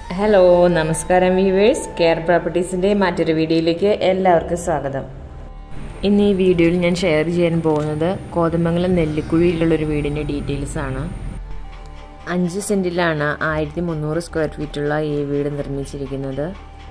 hello നമസ്കാരം viewers care പ്രോപ്പർട്ടീസിൻ്റെ മറ്റൊരു വീഡിയോയിലേക്ക് എല്ലാവർക്കും സ്വാഗതം ഇന്ന് ഈ വീഡിയോയിൽ ഞാൻ ഷെയർ ചെയ്യാൻ പോകുന്നത് കോതമംഗലം നെല്ലിക്കുഴിയിലുള്ളൊരു വീടിൻ്റെ ഡീറ്റെയിൽസ് ആണ് അഞ്ച് സെൻറ്റിലാണ് ആയിരത്തി മുന്നൂറ് സ്ക്വയർ ഫീറ്റുള്ള ഈ വീട് നിർമ്മിച്ചിരിക്കുന്നത്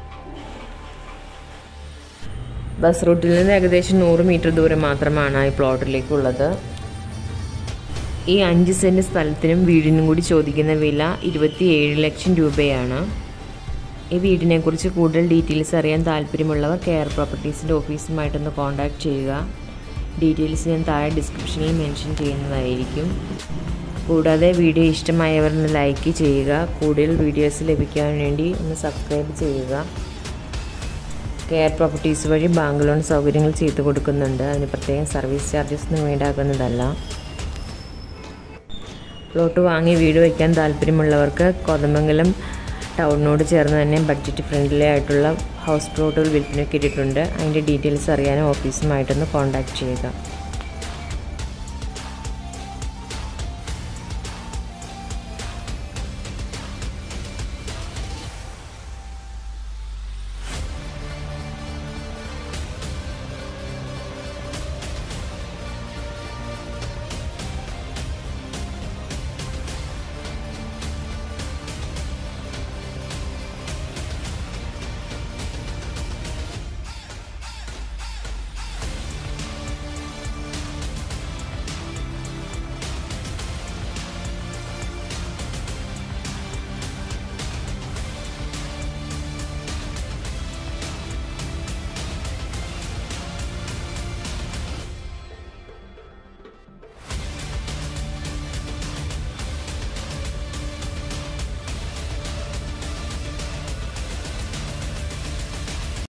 ബസ് റൂട്ടിൽ നിന്ന് ഏകദേശം നൂറ് മീറ്റർ ദൂരം മാത്രമാണ് ഈ പ്ലോട്ടിലേക്കുള്ളത് ഈ അഞ്ച് സെൻറ്റ് സ്ഥലത്തിനും വീടിനും കൂടി ചോദിക്കുന്ന വില ഇരുപത്തിയേഴ് ലക്ഷം രൂപയാണ് ഈ വീടിനെക്കുറിച്ച് കൂടുതൽ ഡീറ്റെയിൽസ് അറിയാൻ താല്പര്യമുള്ളവർ കെയർ പ്രോപ്പർട്ടീസിൻ്റെ ഓഫീസുമായിട്ടൊന്ന് കോൺടാക്റ്റ് ചെയ്യുക ഡീറ്റെയിൽസ് ഞാൻ താഴെ ഡിസ്ക്രിപ്ഷനിൽ മെൻഷൻ ചെയ്യുന്നതായിരിക്കും കൂടാതെ വീഡിയോ ഇഷ്ടമായവർ ഒന്ന് ലൈക്ക് ചെയ്യുക കൂടുതൽ വീഡിയോസ് ലഭിക്കാൻ വേണ്ടി ഒന്ന് സബ്സ്ക്രൈബ് ചെയ്യുക കെയർ പ്രോപ്പർട്ടീസ് വഴി ബാങ്ക് ലോൺ സൗകര്യങ്ങൾ ചെയ്തു കൊടുക്കുന്നുണ്ട് അതിന് പ്രത്യേകം സർവീസ് ചാർജസ് ഒന്നും ഈടാക്കുന്നതല്ല പ്ലോട്ട് വാങ്ങി വീട് വയ്ക്കാൻ താല്പര്യമുള്ളവർക്ക് കോതമംഗലം ടൗണിനോട് ചേർന്ന് തന്നെ ബഡ്ജറ്റ് ഫ്രണ്ട്ലി ആയിട്ടുള്ള ഹൗസ് പ്ലോട്ടുകൾ വിൽപ്പനയ്ക്ക് ഇട്ടിട്ടുണ്ട് അതിൻ്റെ ഡീറ്റെയിൽസ് അറിയാനും ഓഫീസുമായിട്ടൊന്ന് കോൺടാക്റ്റ് ചെയ്യുക